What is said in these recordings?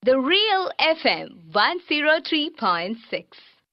The Real FM 103.6.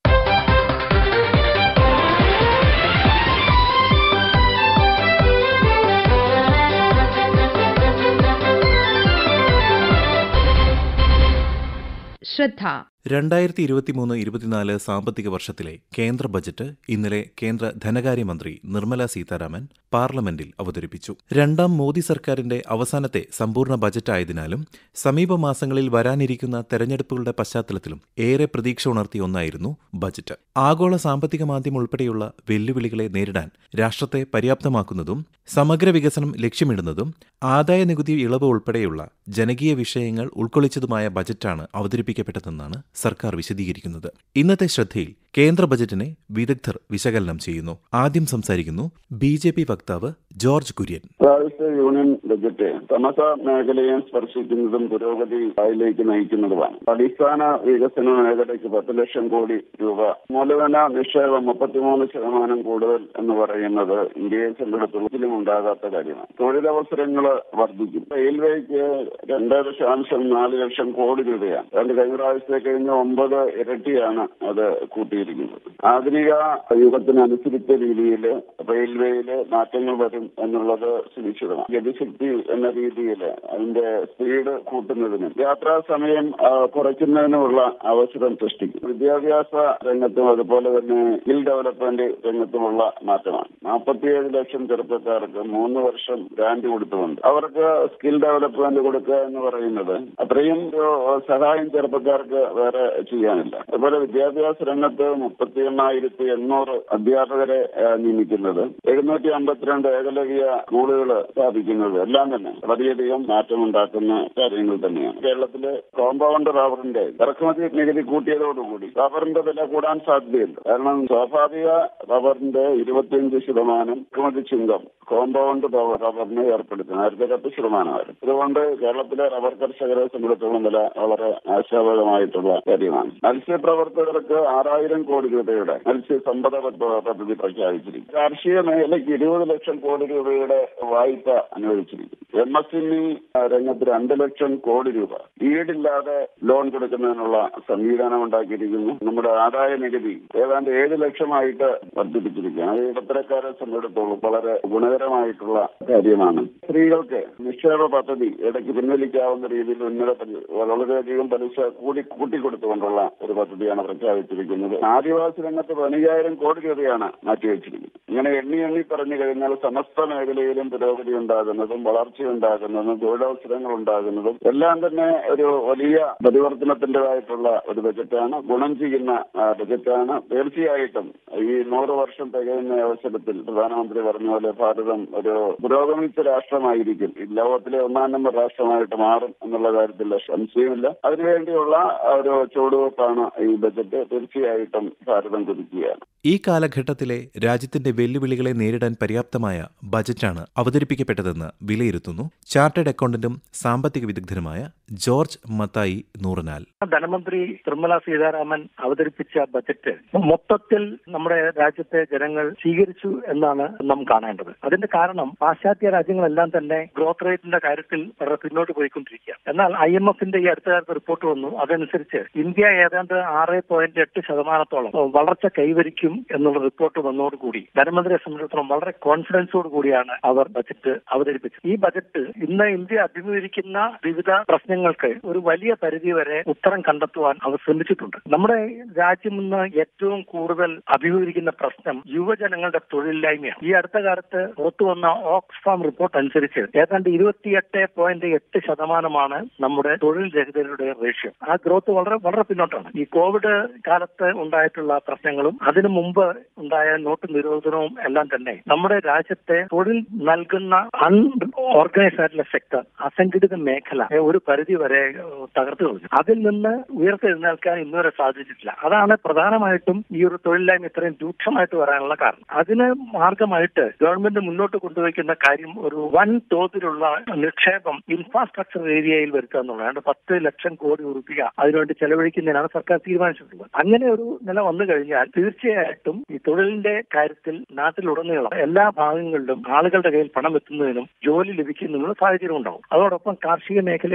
ശ്രദ്ധ രണ്ടായിരത്തി ഇരുപത്തിമൂന്ന് ഇരുപത്തിനാല് സാമ്പത്തിക വർഷത്തിലെ കേന്ദ്ര ബജറ്റ് ഇന്നലെ കേന്ദ്ര ധനകാര്യമന്ത്രി നിർമ്മല സീതാരാമൻ പാർലമെന്റിൽ അവതരിപ്പിച്ചു രണ്ടാം മോദി സർക്കാരിന്റെ അവസാനത്തെ സമ്പൂർണ്ണ ബജറ്റായതിനാലും സമീപ മാസങ്ങളിൽ വരാനിരിക്കുന്ന തെരഞ്ഞെടുപ്പുകളുടെ പശ്ചാത്തലത്തിലും ഏറെ പ്രതീക്ഷ ഉണർത്തിയ ഒന്നായിരുന്നു ബജറ്റ് ആഗോള സാമ്പത്തിക മാന്ദ്യം ഉൾപ്പെടെയുള്ള വെല്ലുവിളികളെ നേരിടാൻ രാഷ്ട്രത്തെ പര്യാപ്തമാക്കുന്നതും സമഗ്ര വികസനം ലക്ഷ്യമിടുന്നതും ആദായ നികുതി ഇളവ് ഉൾപ്പെടെയുള്ള ജനകീയ വിഷയങ്ങൾ ഉൾക്കൊള്ളിച്ചതുമായ ബജറ്റാണ് അവതരിപ്പിക്കപ്പെട്ടതെന്നാണ് സർക്കാർ വിശദീകരിക്കുന്നത് ഇന്നത്തെ ശ്രദ്ധയിൽ കേന്ദ്ര ബജറ്റിനെ വിദഗ്ധർ വിശകലനം ചെയ്യുന്നു ആദ്യം സംസാരിക്കുന്നു ബി ജെ പി വക്താവ് ജോർജ് കുര്യൻ പ്രാവശ്യ യൂണിയൻ ബജറ്റ് സമസ്ത മേഖലയെ സ്പർശിക്കുന്നതും പുരോഗതിയിലേക്ക് നയിക്കുന്നതുമാണ് അടിസ്ഥാന വികസന മേഖലയ്ക്ക് പത്ത് ലക്ഷം കോടി രൂപ മൂലധന നിക്ഷേപം മുപ്പത്തിമൂന്ന് ശതമാനം കൂടുതൽ എന്ന് പറയുന്നത് ഇന്ത്യയെ സംബന്ധിച്ചിടത്തോളം ഉണ്ടാകാത്ത കാര്യമാണ് തൊഴിലവസരങ്ങൾ വർദ്ധിക്കും റെയിൽവേക്ക് രണ്ട് ദശാംശം നാല് ലക്ഷം കോടി രൂപയാണ് അതുകൊണ്ട് കഴിഞ്ഞ പ്രാവശ്യത്തെ കഴിഞ്ഞ ഒമ്പത് ഇരട്ടിയാണ് അത് കൂട്ടിയിരിക്കുന്നത് ആധുനിക യുഗത്തിനനുസരിച്ച രീതിയിൽ റെയിൽവേയിൽ മാറ്റങ്ങൾ വരും എന്നുള്ളത് സുനിശ്ചിതമാണ് ഗതിശക്തി എന്ന രീതിയിൽ അതിന്റെ സ്പീഡ് കൂട്ടുന്നതിനും യാത്രാ സമയം ആ, കുറയ്ക്കുന്നതിനുമുള്ള അവസരം സൃഷ്ടിക്കും വിദ്യാഭ്യാസ രംഗത്തും അതുപോലെ തന്നെ സ്കിൽ ഡെവലപ്മെന്റ് രംഗത്തുമുള്ള മാറ്റമാണ് നാൽപ്പത്തിയേഴ് ലക്ഷം ചെറുപ്പക്കാർക്ക് മൂന്ന് വർഷം ഗ്രാന്റ് കൊടുത്തുകൊണ്ട് അവർക്ക് സ്കിൽ ഡെവലപ്മെന്റ് കൊടുക്കുക എന്ന് പറയുന്നത് അത്രയും ഒരു സഹായം ചെറുപ്പക്കാർക്ക് വേറെ ചെയ്യാനില്ല അതുപോലെ വിദ്യാഭ്യാസ രംഗത്ത് മുപ്പത്തി എണ്ണായിരത്തി എണ്ണൂറ് അധ്യാപകരെ ആ, നിയമിക്കുന്നത് എഴുന്നൂറ്റി അമ്പത്തിരണ്ട് ഏകലവ്യ സ്കൂളുകൾ സ്ഥാപിക്കുന്നത് എല്ലാം തന്നെ വളരെയധികം മാറ്റമുണ്ടാക്കുന്ന കാര്യങ്ങൾ തന്നെയാണ് കേരളത്തിലെ കോമ്പൗണ്ട് റബ്ബറിന്റെ ഇറക്കുമതി നികുതി കൂട്ടിയതോടുകൂടി റബ്ബറിന്റെ വില കൂടാൻ സാധ്യതയുണ്ട് കാരണം സ്വാഭാവിക റബ്ബറിന്റെ ഇരുപത്തിയഞ്ച് ശതമാനം ഇറക്കുമതി ചുങ്കം കോമ്പൗണ്ട് റബ്ബറിന് ഏർപ്പെടുത്തും നേരത്തെ പത്ത് ശതമാനമായിരുന്നു അതുകൊണ്ട് കേരളത്തിലെ റബ്ബർ കർഷകരെ സംബന്ധിച്ചിടത്തോളം വില വളരെ ആശാവകമായിട്ടുള്ള കാര്യമാണ് മത്സ്യപ്രവർത്തകർക്ക് ആറായിരം കോടി രൂപയുടെ മത്സ്യസമ്പദ പദ്ധ- പദ്ധതി പ്രഖ്യാപിച്ചിരിക്കും കാർഷിക മേഖലയ്ക്ക് ഇരുപത് ലക്ഷം കോടി രൂപയുടെ വായ്പ അനുവദിച്ചിരിക്കും എം എസ് എം ഇ രംഗത്ത് രണ്ട് ലക്ഷം കോടി രൂപ ഈടില്ലാതെ ലോൺ കൊടുക്കുന്നതിനുള്ള സംവിധാനം ഉണ്ടാക്കിയിരിക്കുന്നു നമ്മുടെ ആദായ നികുതി ഏതാണ്ട് ഏഴ് ലക്ഷമായിട്ട് വർദ്ധിപ്പിച്ചിരിക്കുകയാണ് അത് ഇടത്തരക്കാരെ സംബന്ധിച്ചിടത്തോളം വളരെ ഗുണകരമായിട്ടുള്ള കാര്യമാണ് സ്ത്രീകൾക്ക് നിക്ഷേപ പദ്ധതി ഇടയ്ക്ക് പിൻവലിക്കാവുന്ന രീതിയിൽ ഉന്നത പലി- വളരെയധികം പലിശ കൂടി കൂട്ടിക്കൊടുത്തുകൊണ്ടുള്ള ഒരു പദ്ധതിയാണ് പ്രഖ്യാപിച്ചിരിക്കുന്നത് ആദിവാസി രംഗത്ത് പതിനയ്യായിരം കോടി രൂപയാണ് മാറ്റിവെച്ചിരിക്കുന്നത് ഇങ്ങനെ എണ്ണി എണ്ണി പറഞ്ഞു കഴിഞ്ഞാൽ സമസ്ത മേഖലയിലും പുരോഗതി ഉണ്ടാകുന്നതും വളർച്ചയുണ്ടാകുന്നതും തൊഴിലവസരങ്ങൾ ഉണ്ടാകുന്നതും എല്ലാം തന്നെ ഒരു വലിയ പരിവർത്തനത്തിൻ്റെതായിട്ടുള്ള ഒരു ബജറ്റാണ് ഗുണം ചെയ്യുന്ന ആ, ബജറ്റാണ് തീർച്ചയായിട്ടും ഈ നൂറ് വർഷം തികയുന്ന അവസരത്തിൽ പ്രധാനമന്ത്രി പറഞ്ഞ പോലെ ഭാരതം ഒരു പുരോഗമിച്ച രാഷ്ട്രമായിരിക്കും ഈ ലോകത്തിലെ ഒന്നാം നമ്പർ രാഷ്ട്രമായിട്ട് മാറും എന്നുള്ള കാര്യത്തിൽ സംശയമില്ല അതിനുവേണ്ടിയുള്ള ഒരു ചുവടുവെപ്പാണ് ഈ ബജറ്റ് തീർച്ചയായിട്ടും ഭാരതം കുതിക്കുകയാണ് ഈ കാലഘട്ടത്തിലെ രാജ്യത്തിന്റെ വെല്ലുവിളികളെ നേരിടാൻ പര്യാപ്തമായ ബജറ്റാണ് അവതരിപ്പിക്കപ്പെട്ടതെന്ന് വിലയിരുത്തുന്നു ചാർട്ടേഡ് അക്കൗണ്ടന്റും സാമ്പത്തിക വിദഗ്ധനുമായ ജോർജ് മത്തായി നൂറനാൽ ധനമന്ത്രി നിർമ്മല സീതാരാമൻ അവതരിപ്പിച്ച ബജറ്റ് മൊത്തത്തിൽ നമ്മുടെ രാജ്യത്തെ ജനങ്ങൾ സ്വീകരിച്ചു എന്നാണ് നാം കാണേണ്ടത് അതിന്റെ കാരണം പാശ്ചാത്യ രാജ്യങ്ങളെല്ലാം തന്നെ ഗ്രോത്ത് റേറ്റിന്റെ കാര്യത്തിൽ വളരെ പിന്നോട്ട് പോയിക്കൊണ്ടിരിക്കുക എന്നാൽ ഐ എം എഫിന്റെ ഈ അടുത്ത കാലത്ത് റിപ്പോർട്ട് വന്നു അതനുസരിച്ച് ഇന്ത്യ ഏതാണ്ട് ആറ് പോയിന്റ് എട്ട് ശതമാനത്തോളം വളർച്ച കൈവരിക്കും എന്നുള്ള റിപ്പോർട്ട് വന്നതോടുകൂടി ധനമന്ത്രിയെ സംബന്ധിച്ചിടത്തോളം വളരെ കോൺഫിഡൻസോട് കൂടിയാണ് അവർ ബജറ്റ് അവതരിപ്പിച്ചത് ഈ ബജറ്റ് ഇന്ന് ഇന്ത്യ അഭിമുഖീകരിക്കുന്ന വിവിധ പ്രശ്നങ്ങൾക്ക് ഒരു വലിയ പരിധി വരെ ഉത്തരം കണ്ടെത്തുവാൻ അവർ ശ്രമിച്ചിട്ടുണ്ട് നമ്മുടെ രാജ്യം ഇന്ന് ഏറ്റവും കൂടുതൽ അഭിമുഖീകരിക്കുന്ന പ്രശ്നം യുവജനങ്ങളുടെ തൊഴിലില്ലായ്മയാണ് ഈ അടുത്ത കാലത്ത് പുറത്തു വന്ന ഓക്സ്ഫാം റിപ്പോർട്ട് അനുസരിച്ച് ഏതാണ്ട് ഇരുപത്തിയെട്ട് പോയിന്റ് എട്ട് ശതമാനമാണ് നമ്മുടെ തൊഴിൽ രഹിതരുടെ റേഷ്യോ ആ ഗ്രോത്ത് വളരെ വളരെ പിന്നോട്ടാണ് ഈ കോവിഡ് കാലത്ത് ഉണ്ടായിട്ടുള്ള പ്രശ്നങ്ങളും അതിനു മുമ്പ് ഉണ്ടായ നോട്ട് നിരോധനവും എല്ലാം തന്നെ നമ്മുടെ രാജ്യത്തെ തൊഴിൽ നൽകുന്ന അൺ ഓർഗനൈസ്ഡ് ആയിട്ടുള്ള സെക്ടർ അസംഘടിത മേഖല ഏ, ഒരു പരിധി വരെ ഏ, തകർത്തു കളഞ്ഞു അതിൽ നിന്ന് ഉയർത്തെഴുന്നേൽക്കാൻ ഇന്നുവരെ സാധിച്ചിട്ടില്ല അതാണ് പ്രധാനമായിട്ടും ഈ ഒരു തൊഴിലില്ലായ്മ ഇത്രയും രൂക്ഷമായിട്ട് വരാനുള്ള കാരണം അതിന് മാർഗമായിട്ട് ഗവൺമെന്റ് മുന്നോട്ട് കൊണ്ടുവയ്ക്കുന്ന കാര്യം ഒരു വൻ തോതിലുള്ള നിക്ഷേപം ഇൻഫ്രാസ്ട്രക്ചർ ഏരിയയിൽ വരുത്തുക എന്നുള്ളതാണ് പത്ത് ലക്ഷം കോടി രൂപ അതിനുവേണ്ടി ചെലവഴിക്കുന്നതിനാണ് സർക്കാർ തീരുമാനിച്ചിട്ടുള്ളത് അങ്ങനെ ഒരു നില വന്നു കഴിഞ്ഞാൽ തീർച്ചയായിട്ടും ഈ തൊഴിലിന്റെ കാര്യത്തിൽ നാട്ടിലുടനീളം എല്ലാ ഭാഗങ്ങളിലും ആളുകളുടെ കയ്യിൽ പണം എത്തുന്നതിനും ജോലി ലഭിക്കുന്നതിനും സാഹചര്യം ഉണ്ടാവും അതോടൊപ്പം കാർഷിക മേഖലയിലാണെങ്കിലും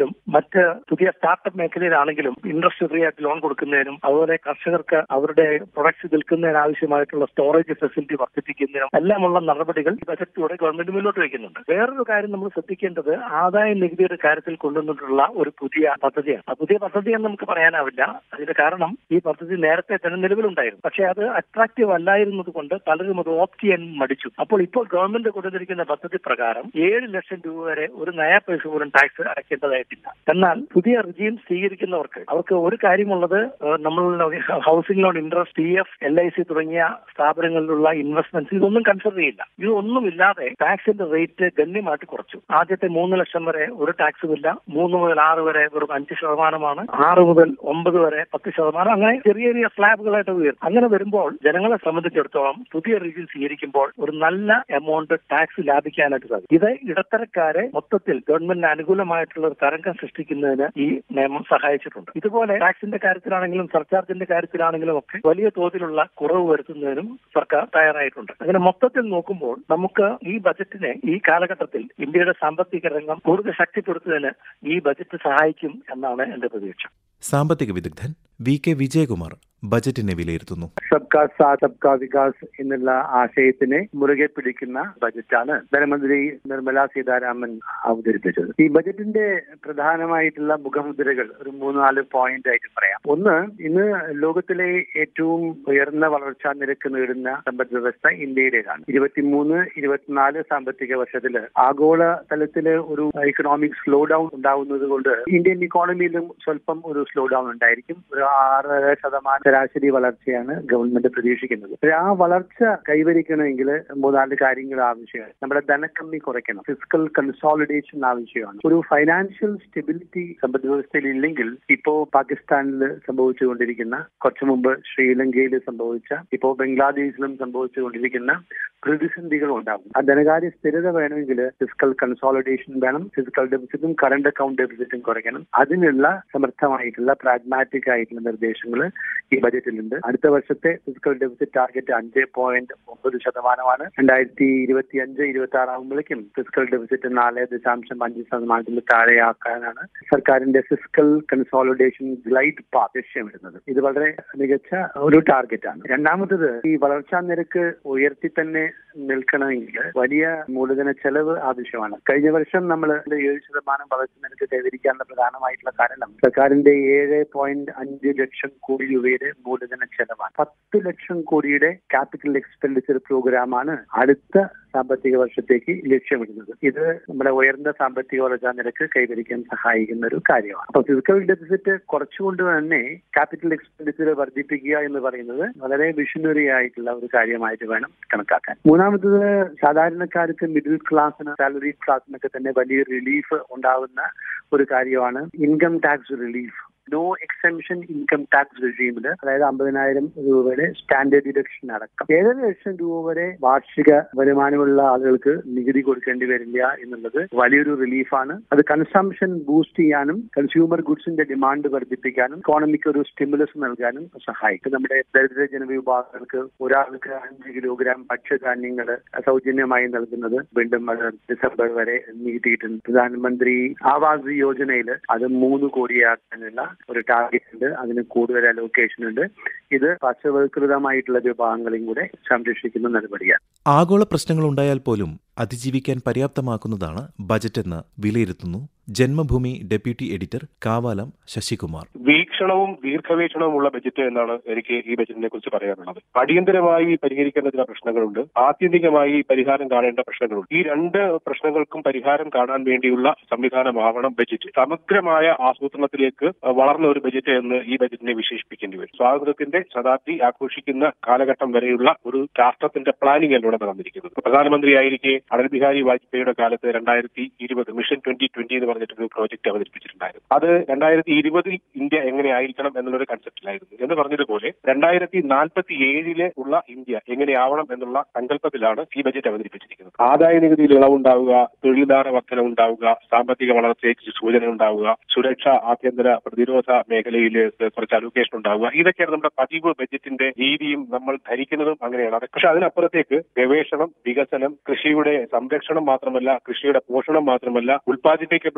മേഖലയിലാണെങ്കിലും മറ്റ് പുതിയ സ്റ്റാർട്ടപ്പ് മേഖലയിലാണെങ്കിലും ഇൻട്രസ്റ്റ് ഫ്രീ ആയിട്ട് ലോൺ കൊടുക്കുന്നതിനും അതുപോലെ കർഷകർക്ക് അവരുടെ പ്രൊഡക്ട്സ് വിൽക്കുന്നതിന് ആവശ്യമായിട്ടുള്ള സ്റ്റോറേജ് ഫെസിലിറ്റി വർദ്ധിപ്പിക്കുന്നതിനും എല്ലാമുള്ള നടപടികൾ ഈ ബജറ്റിലൂടെ ഗവൺമെന്റ് മുന്നോട്ട് വയ്ക്കുന്നുണ്ട് വേറൊരു കാര്യം നമ്മൾ ശ്രദ്ധിക്കേണ്ടത് ആദായ നികുതിയുടെ കാര്യത്തിൽ കൊണ്ടുവന്നിട്ടുള്ള ഒരു പുതിയ പദ്ധതിയാണ് ആ പുതിയ പദ്ധതി എന്ന് നമുക്ക് പറയാനാവില്ല അതിന്റെ കാരണം ഈ പദ്ധതി നേരത്തെ തന്നെ നിലവിലുണ്ടായിരുന്നു പക്ഷേ അത് അട്രാക്റ്റീവ് അല്ലായിരുന്നത് കൊണ്ട് പലരും അത് ഓപ്റ്റ് ചെയ്യാൻ മടിച്ചു അപ്പോൾ ഇപ്പോൾ ഗവൺമെന്റ് കൊണ്ടുവന്നിരിക്കുന്ന പദ്ധതി പ്രകാരം ഏഴ് ലക്ഷം രൂപ വരെ ഒരു നയ പൈസ പോലും ടാക്സ് അടയ്ക്കേണ്ടതായിട്ടില്ല എന്നാൽ പുതിയ റിജീം സ്വീകരിക്കുന്നവർക്ക് അവർക്ക് ഒരു കാര്യമുള്ളത് ഏഹ്, നമ്മൾ housing loan interest P F L I C തുടങ്ങിയ സ്ഥാപനങ്ങളിലുള്ള ഇൻവെസ്റ്റ്മെന്റ്സ് ഇതൊന്നും കൺസിഡർ ചെയ്യില്ല ഇതൊന്നുമില്ലാതെ ടാക്സിന്റെ റേറ്റ് ഗണ്യമായിട്ട് കുറച്ചു ആദ്യത്തെ മൂന്ന് ലക്ഷം വരെ ഒരു ടാക്സും ഇല്ല മൂന്ന് മുതൽ ആറ് വരെ വെറും അഞ്ച് ശതമാനമാണ് ആറ് മുതൽ ഒമ്പത് വരെ പത്ത് ശതമാനം അങ്ങനെ ചെറിയ ചെറിയ സ്ലാബുകളായിട്ട് ഉയരും അങ്ങനെ വരുമ്പോൾ ജനങ്ങളെ സംബന്ധിച്ചിടത്തോളം പുതിയ രീതിയിൽ സ്വീകരിക്കുമ്പോൾ ഒരു നല്ല എമൗണ്ട് ടാക്സ് ലാഭിക്കാനായിട്ട് സാധിക്കും ഇത് ഇടത്തരക്കാരെ മൊത്തത്തിൽ ഗവൺമെന്റിന് അനുകൂലമായിട്ടുള്ള ഒരു തരംഗം സൃഷ്ടിക്കുന്നതിന് ഈ നിയമം സഹായിച്ചിട്ടുണ്ട് ഇതുപോലെ ടാക്സിന്റെ കാര്യത്തിലാണെങ്കിലും സർചാർജിന്റെ കാര്യത്തിലാണെങ്കിലും ഒക്കെ വലിയ തോതിലുള്ള കുറവ് വരുത്തുന്നതിനും സർക്കാർ തയ്യാറായിട്ടുണ്ട് അങ്ങനെ മൊത്തത്തിൽ നോക്കുമ്പോൾ നമുക്ക് ഈ ബജറ്റിനെ ഈ കാലഘട്ടത്തിൽ ഇന്ത്യയുടെ സാമ്പത്തിക രംഗം കൂടുതൽ ശക്തിപ്പെടുത്തുന്നതിന് ഈ ബജറ്റ് സഹായിക്കും എന്നാണ് എന്റെ പ്രതീക്ഷ സാമ്പത്തിക വിദഗ്ധൻ വി കെ വിജയകുമാർ ബജറ്റിനെ വിലയിരുത്തുന്നു സബ്കാ സാത്ത് സബ്കാ വികാസ് എന്നുള്ള ആശയത്തിനെ മുറുകെ പിടിക്കുന്ന ബജറ്റാണ് ധനമന്ത്രി നിർമ്മല സീതാരാമൻ അവതരിപ്പിച്ചത് ഈ ബജറ്റിന്റെ പ്രധാനമായിട്ടുള്ള മുഖമുദ്രകൾ ഒരു മൂന്ന് നാല് പോയിന്റ് ആയിട്ട് പറയാം ഒന്ന് ഇന്ന് ലോകത്തിലെ ഏറ്റവും ഉയർന്ന വളർച്ചാ നിരക്ക് നേടുന്ന സമ്പദ് വ്യവസ്ഥ ഇന്ത്യയിലേതാണ് ഇരുപത്തിമൂന്ന് ഇരുപത്തിനാല് സാമ്പത്തിക വർഷത്തില് ആഗോള തലത്തില് ഒരു ഇക്കണോമിക് സ്ലോ ഡൗൺ ഉണ്ടാവുന്നത് കൊണ്ട് ഇന്ത്യൻ ഇക്കോണമിയിലും സ്വല്പം ഒരു സ്ലോ ഡൗൺ ഉണ്ടായിരിക്കും ഒരു ആറര ശതമാനം ശരാശരി വളർച്ചയാണ് ഗവൺമെന്റ് പ്രതീക്ഷിക്കുന്നത് പക്ഷേ ആ വളർച്ച കൈവരിക്കണമെങ്കിൽ മൂന്നാല് കാര്യങ്ങൾ ആവശ്യമാണ് നമ്മുടെ ധനക്കമ്മി കുറയ്ക്കണം ഫിസിക്കൽ കൺസോളിഡേഷൻ ആവശ്യമാണ് ഒരു ഫൈനാൻഷ്യൽ സ്റ്റെബിലിറ്റി സമ്പദ് വ്യവസ്ഥയിൽ ഇല്ലെങ്കിൽ ഇപ്പോ പാകിസ്ഥാനിൽ സംഭവിച്ചുകൊണ്ടിരിക്കുന്ന കുറച്ചു മുമ്പ് ശ്രീലങ്കയിൽ സംഭവിച്ച ഇപ്പോ ബംഗ്ലാദേശിലും സംഭവിച്ചുകൊണ്ടിരിക്കുന്ന പ്രതിസന്ധികൾ ഉണ്ടാകും ആ ധനകാര്യ സ്ഥിരത വേണമെങ്കിൽ ഫിസിക്കൽ കൺസോളിഡേഷൻ വേണം ഫിസിക്കൽ ഡെഫിസിറ്റും കറണ്ട് അക്കൗണ്ട് ഡെഫിസിറ്റും കുറയ്ക്കണം അതിനുള്ള സമർത്ഥമായിട്ടുള്ള പ്രാഗ്മാറ്റിക് ആയിട്ടുള്ള നിർദ്ദേശങ്ങൾ ഈ ബജറ്റിലുണ്ട് അടുത്ത വർഷത്തെ ഫിസിക്കൽ ഡെഫിസിറ്റ് ടാർഗറ്റ് അഞ്ച് പോയിന്റ് ഒമ്പത് ശതമാനമാണ് രണ്ടായിരത്തി ഇരുപത്തി അഞ്ച് ഇരുപത്തി ആറ് ആകുമ്പോഴേക്കും ഫിസിക്കൽ ഡെഫിസിറ്റ് നാല് ദശാംശം അഞ്ച് ശതമാനത്തിൽ താഴെയാക്കാനാണ് സർക്കാരിന്റെ ഫിസിക്കൽ കൺസോളിഡേഷൻ ഗ്ലൈഡ് പാത്ത് ലക്ഷ്യമിടുന്നത് ഇത് വളരെ മികച്ച ഒരു ടാർഗറ്റ് ആണ് രണ്ടാമത്തത് ഈ വളർച്ചാ നിരക്ക് ഉയർത്തി തന്നെ നിൽക്കണമെങ്കിൽ വലിയ മൂലധന ചെലവ് ആവശ്യമാണ് കഴിഞ്ഞ വർഷം നമ്മൾ ഏഴ് ശതമാനം വളർച്ച നിരക്ക് കൈവരിക്കാനുള്ള പ്രധാനമായിട്ടുള്ള കാരണം സർക്കാരിന്റെ ഏഴ് പോയിന്റ് അഞ്ച് ലക്ഷം കോടി രൂപയുടെ മൂലധന ചെലവാണ് പത്ത് ലക്ഷം കോടിയുടെ ക്യാപിറ്റൽ എക്സ്പെൻഡിച്ചർ പ്രോഗ്രാമാണ് അടുത്ത സാമ്പത്തിക വർഷത്തേക്ക് ലക്ഷ്യമിടുന്നത് ഇത് നമ്മുടെ ഉയർന്ന സാമ്പത്തിക വളർച്ചാ നിരക്ക് കൈവരിക്കാൻ സഹായിക്കുന്ന ഒരു കാര്യമാണ് അപ്പൊ ഫിസിക്കൽ ഡെഫിസിറ്റ് കുറച്ചുകൊണ്ട് തന്നെ ക്യാപിറ്റൽ എക്സ്പെൻഡിച്ചർ വർദ്ധിപ്പിക്കുക എന്ന് പറയുന്നത് വളരെ വിഷണറി ആയിട്ടുള്ള ഒരു കാര്യമായിട്ട് വേണം കണക്കാക്കാൻ മൂന്നാമത്തത് സാധാരണക്കാർക്ക് മിഡിൽ ക്ലാസ്സിന് സാലറി ക്ലാസ്സിനൊക്കെ തന്നെ വലിയ റിലീഫ് ഉണ്ടാവുന്ന ഒരു കാര്യമാണ് income tax relief no exemption income tax റെജീമില് അതായത് അമ്പതിനായിരം രൂപയുടെ സ്റ്റാൻഡേർഡ് ഡിഡക്ഷൻ അടക്കം ഏഴര ലക്ഷം രൂപ വരെ വാർഷിക വരുമാനമുള്ള ആളുകൾക്ക് നികുതി കൊടുക്കേണ്ടി വരില്ല എന്നുള്ളത് വലിയൊരു റിലീഫാണ് അത് കൺസംഷൻ ബൂസ്റ്റ് ചെയ്യാനും കൺസ്യൂമർ ഗുഡ്സിന്റെ ഡിമാൻഡ് വർദ്ധിപ്പിക്കാനും ഇക്കോണമിക്ക് ഒരു സ്റ്റിമുലസ് നൽകാനും സഹായിക്കും നമ്മുടെ ദരിദ്ര ജനവിഭാഗങ്ങൾക്ക് ഒരാൾക്ക് അഞ്ച് കിലോഗ്രാം ഭക്ഷ്യധാന്യങ്ങൾ സൗജന്യമായി നൽകുന്നത് വീണ്ടും അത് ഡിസംബർ വരെ നീട്ടിയിട്ടുണ്ട് പ്രധാനമന്ത്രി ആവാസ് യോജനയിൽ അത് മൂന്ന് കോടിയാക്കാനുള്ള ഒരു ടാർഗറ്റ് ഉണ്ട് അതിന് കൂടുതൽ അലോക്കേഷൻ ഉണ്ട് ഇത് പാർശ്വവൽകൃതമായിട്ടുള്ള വിഭാഗങ്ങളെയും കൂടെ സംരക്ഷിക്കുന്ന നടപടിയാണ് ആഗോള പ്രശ്നങ്ങളുണ്ടായാൽ പോലും അതിജീവിക്കാൻ പര്യാപ്തമാക്കുന്നതാണ് ബജറ്റെന്ന് വിലയിരുത്തുന്നു ജന്മഭൂമി ഡെപ്യൂട്ടി എഡിറ്റർ കാവാലം ശശികുമാർ വീക്ഷണവും ദീർഘവീക്ഷണവുമുള്ള ബജറ്റ് എന്നാണ് എനിക്ക് ഈ ബജറ്റിനെ കുറിച്ച് പറയാനുള്ളത് അടിയന്തരമായി പരിഹരിക്കേണ്ട ചില പ്രശ്നങ്ങളുണ്ട് ആത്യന്തികമായി പരിഹാരം കാണേണ്ട പ്രശ്നങ്ങളുണ്ട് ഈ രണ്ട് പ്രശ്നങ്ങൾക്കും പരിഹാരം കാണാൻ വേണ്ടിയുള്ള സംവിധാനമാവണം ബജറ്റ് സമഗ്രമായ ആസൂത്രണത്തിലേക്ക് വളർന്ന ഒരു ബജറ്റ് എന്ന് ഈ ബജറ്റിനെ വിശേഷിപ്പിക്കേണ്ടി വരും സ്വാതന്ത്ര്യത്തിന്റെ ശതാബ്ദി ആഘോഷിക്കുന്ന കാലഘട്ടം വരെയുള്ള ഒരു രാഷ്ട്രത്തിന്റെ പ്ലാനിംഗ് അല്ലോടെ നടന്നിരിക്കുന്നത് പ്രധാനമന്ത്രിയായിരിക്കെ അടൽ ബിഹാരി വാജ്പേയിയുടെ കാലത്ത് രണ്ടായിരത്തി ഇരുപത് മിഷൻ ട്വന്റി ട്വന്റി എന്ന് പറഞ്ഞിട്ടൊരു പ്രോജക്ട് അവതരിപ്പിച്ചിട്ടുണ്ടായിരുന്നു അത് രണ്ടായിരത്തി ഇരുപതിൽ ഇന്ത്യ എങ്ങനെ ആയിരിക്കണം എന്നുള്ളൊരു കൺസെപ്റ്റിലായിരുന്നു എന്ന് പറഞ്ഞതുപോലെ രണ്ടായിരത്തി നാൽപ്പത്തി ഏഴില് ഉള്ള ഇന്ത്യ എങ്ങനെയാവണം എന്നുള്ള സങ്കല്പത്തിലാണ് ഈ ബജറ്റ് അവതരിപ്പിച്ചിരിക്കുന്നത് ആദായ നികുതിയിൽ ഇളവുണ്ടാവുക തൊഴിൽദാര വർധന ഉണ്ടാവുക സാമ്പത്തിക വളർച്ചയ്ക്ക് സൂചന ഉണ്ടാവുക സുരക്ഷ ആഭ്യന്തര പ്രതിരോധ മേഖലയിൽ കുറച്ച് അലോക്കേഷൻ ഉണ്ടാവുക ഇതൊക്കെയാണ് നമ്മുടെ പതിവ് ബജറ്റിന്റെ രീതിയും നമ്മൾ ധരിക്കുന്നതും അങ്ങനെയാണ് അത് പക്ഷെ അതിനപ്പുറത്തേക്ക് ഗവേഷണം വികസനം കൃഷിയുടെ സംരക്ഷണം മാത്രമല്ല കൃഷിയുടെ പോഷണം മാത്രമല്ല ഉൽപ്പാദിപ്പിക്കപ്പെടുന്ന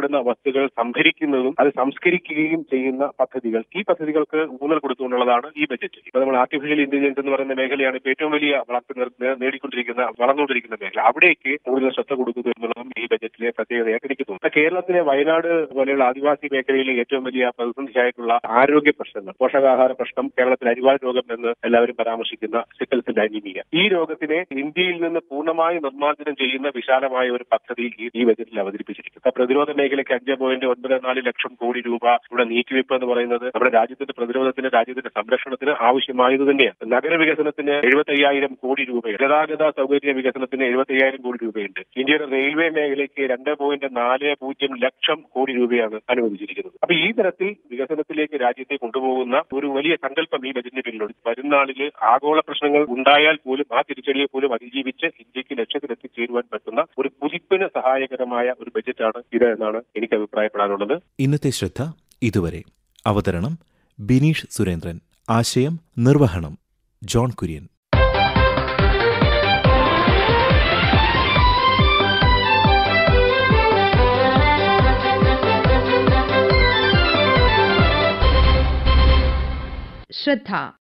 നഷ്ടപ്പെടുന്ന വസ്തുക്കൾ സംഭരിക്കുന്നതും അത് സംസ്കരിക്കുകയും ചെയ്യുന്ന പദ്ധതികൾ ഈ പദ്ധതികൾക്ക് ഊന്നൽ കൊടുത്തുകൊണ്ടുള്ളതാണ് ഈ ബജറ്റ് ഇപ്പൊ നമ്മൾ ആർട്ടിഫിഷ്യൽ ഇന്റലിജൻസ് എന്ന് പറയുന്ന മേഖലയാണ് ഇപ്പൊ ഏറ്റവും വലിയ വളർച്ച നേ- നേടിക്കൊണ്ടിരിക്കുന്ന വളർന്നുകൊണ്ടിരിക്കുന്ന മേഖല അവിടേക്ക് കൂടുതൽ ശ്രദ്ധ കൊടുക്കുന്നു എന്നുള്ളതും ഈ ബജറ്റിലെ പ്രത്യേകതയായിട്ട് എനിക്ക് തോന്നുന്നു ഇപ്പൊ കേരളത്തിലെ വയനാട് പോലെയുള്ള ആദിവാസി മേഖലയിലെ ഏറ്റവും വലിയ പ്രതിസന്ധിയായിട്ടുള്ള ആരോഗ്യ പ്രശ്നങ്ങൾ പോഷകാഹാര പ്രശ്നം കേരളത്തിൽ അരിവാൾ രോഗം എന്ന് എല്ലാവരും പരാമർശിക്കുന്ന സിക്കൽ സെൽ അനീമിയ ഈ രോഗത്തിനെ ഇന്ത്യയിൽ നിന്ന് പൂർണ്ണമായി നിർമ്മാർജ്ജനം ചെയ്യുന്ന വിശാലമായ ഒരു പദ്ധതി ഈ- ഈ ബജറ്റിൽ അവതരിപ്പിച്ചിരിക്കുന്നു ഇപ്പൊ പ്രതിരോധ മേഖലയ്ക്ക് അഞ്ച് പോയിന്റ് ഒൻപത് നാല് ലക്ഷം കോടി രൂപ ഇവിടെ നീക്കിവെപ്പ് എന്ന് പറയുന്നത് നമ്മുടെ രാജ്യത്തിന്റെ പ്രതിരോധത്തിന് രാജ്യത്തിന്റെ സംരക്ഷണത്തിന് ആവശ്യമായത് തന്നെയാണ് നഗരവികസനത്തിന് എഴുപത്തി അയ്യായിരം കോടി രൂപയുണ്ട് ഗതാഗത സൗകര്യ വികസനത്തിന് എഴുപത്തി അയ്യായിരം കോടി രൂപയുണ്ട് ഇന്ത്യയുടെ റെയിൽവേ മേഖലയ്ക്ക് രണ്ട് പോയിന്റ് നാല് പൂജ്യം ലക്ഷം കോടി രൂപയാണ് അനുവദിച്ചിരിക്കുന്നത് അപ്പൊ ഈ തരത്തിൽ വികസനത്തിലേക്ക് രാജ്യത്തെ കൊണ്ടുപോകുന്ന ഒരു വലിയ സങ്കല്പം ഈ ബജറ്റിന് പിന്നിലുണ്ട് വരുന്നാളിൽ ആഗോള പ്രശ്നങ്ങൾ ഉണ്ടായാൽ പോലും ആ തിരിച്ചടിയെ പോലും അതിജീവിച്ച് ഇന്ത്യക്ക് ലക്ഷ്യത്തിലെത്തിച്ചേരുവാൻ പറ്റുന്ന ഒരു കുതിപ്പിന് സഹായകരമായ ഒരു ബജറ്റാണ് ഇത് എന്നാണ് എനിക്ക് അഭിപ്രായപ്പെടാനുള്ളത് ഇന്നത്തെ ശ്രദ്ധ ഇതുവരെ അവതരണം ബിനീഷ് സുരേന്ദ്രൻ ആശയം നിർവഹണം ജോൺ കുര്യൻ ശ്രദ്ധ